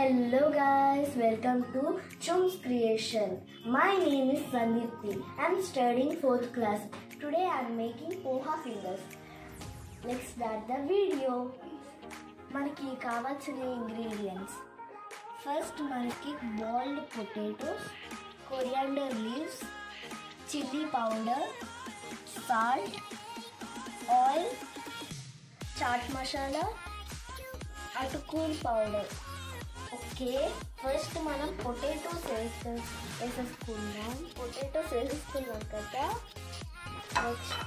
Hello guys, welcome to Chum's Creation. My name is Sandeepti. I'm studying 4th class. Today I'm making poha fingers. Let's start the video. మనకి కావాల్సిన ingredients first మనకి boiled potatoes coriander leaves chilli powder salt oil chaat masala అటుకూల్ powder okay first మనం potatoes వేసే వేసేసుకుందాం potatoes వేసేసుకున్నాం కదా next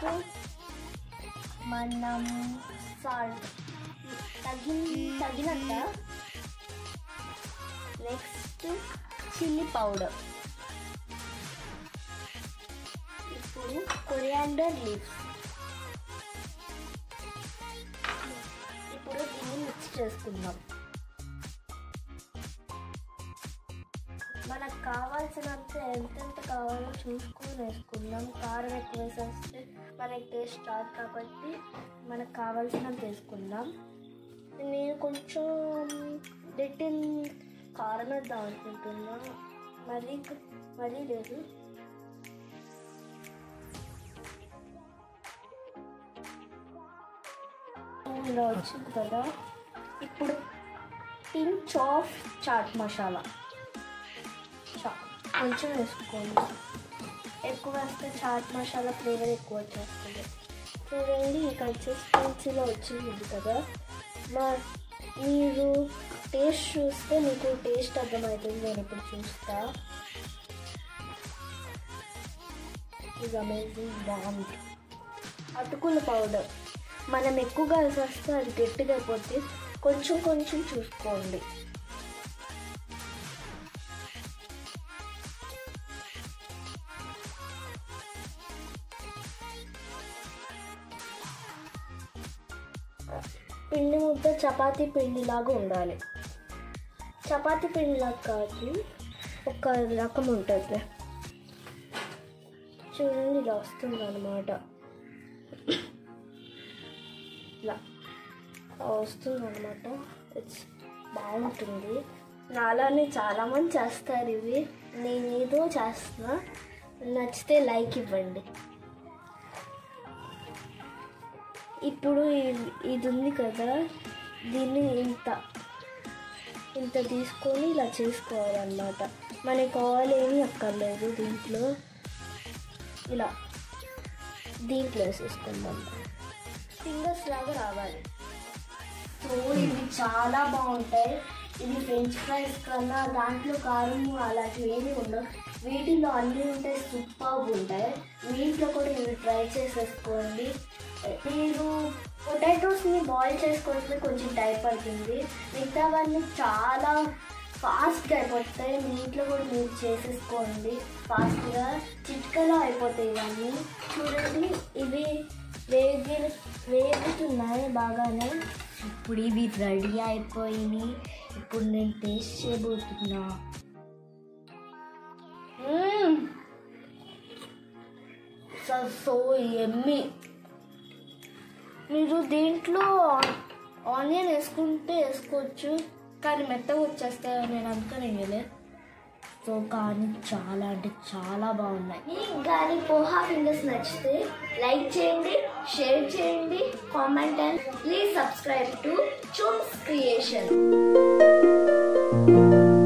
మనం సాల్ట్ తగిన తగినంత నెక్స్ట్ చిల్లీ పౌడర్ ఇప్పుడు కొరియాండర్ లీవ్స్ ఇప్పుడు దీన్ని మిక్స్ చేసుకుందాం మనకు కావాల్సినంత ఎంతెంత కావాలో చూసుకొని వేసుకుందాం కారం ఎక్కువ వేసేస్తే మనకి టేస్ట్ రాదు కాబట్టి మనకు కావాల్సినంత వేసుకుందాం నేను కొంచెం లిటిల్ కారం వేద్దాం అనుకుంటున్నా మరీ మరీ లేదు ఇలా వచ్చింది కదా ఇప్పుడు పించ్ ఆఫ్ చాట్ మసాలా చా- కొంచెం వేసుకోండి ఎక్కువ వేస్తే చాట్ మసాలా ఫ్లేవర్ ఎక్కువ వచ్చేస్తుంది చూడండి ఈ కన్సిస్టెన్సీలో వచ్చింది కదా మా మీరు టేస్ట్ చూస్తే మీకు టేస్ట్ అర్థమవుతుంది నేను ఇప్పుడు చూస్తా ఇది అమేజింగ్ బాగుంది అటుకుల పౌడర్ మనం ఎక్కువగా వేసేస్తే అది గట్టిగా అయిపోతే కొంచెం కొంచెం చూసుకోండి పిండి ముద్ద చపాతీ పిండిలాగా ఉండాలి చపాతీ పిండిలాగా కాదు ఒక రకం ఉంటుంది చూడండి ఇలా వస్తుంది అనమాట ఇలా వస్తుంది అనమాట ఇట్స్ బాగుంటుంది నాలానే చాలామంది చేస్తారు ఇవి నేను ఏదో చేస్తున్నా నచ్చితే లైక్ ఇవ్వండి ఇప్పుడు ఇ- ఇది ఉంది కదా దీన్ని ఇంత ఇంత తీసుకొని ఇలా చేసుకోవాలన్నమాట మనకి ఆయిల్ ఏమీ అక్కర్లేదు దీంట్లో ఇలా దీంట్లో వేసేసుకుందాం ఫింగర్స్ లాగా రావాలి సో ఇవి చాలా బాగుంటాయి ఇది ఫ్రెంచ్ ఫ్రైస్ కన్నా దాంట్లో కారం అలాంటివి ఏమి ఉండవు వీటిలో అన్నీ ఉంటాయి సూపర్ ఉంటాయి మీ ఇంట్లో కూడా ఇవి ట్రై చేసేసుకోండి మీరు పొటాటోస్ని బాయిల్ చేసుకోవడానికి కొంచెం టైం పడుతుంది మిగతావన్నీ చాలా ఫాస్ట్గా అయిపోతాయి మీ ఇంట్లో కూడా మీరు చేసేసుకోండి ఫాస్ట్గా చిట్కలో అయిపోతాయి ఇవన్నీ చూడండి ఇవి వేగి వేగుతున్నాయి బాగానే ఇప్పుడు ఇవి రెడీ అయిపోయినాయి ఇప్పుడు నేను టేస్ట్ చేయబోతున్నా సో ఎమ్మి మీరు దీంట్లో ఆనియన్ వేసుకుంటే వేసుకోవచ్చు కానీ మెత్తగా వచ్చేస్తాయో నేను అందుకని వేయలే సో కానీ చాలా అంటే చాలా బాగున్నాయి మీకు కానీ పోహా ఫింగర్స్ నచ్చితే లైక్ చేయండి షేర్ చేయండి comment and please subscribe to చూమ్స్ క్రియేషన్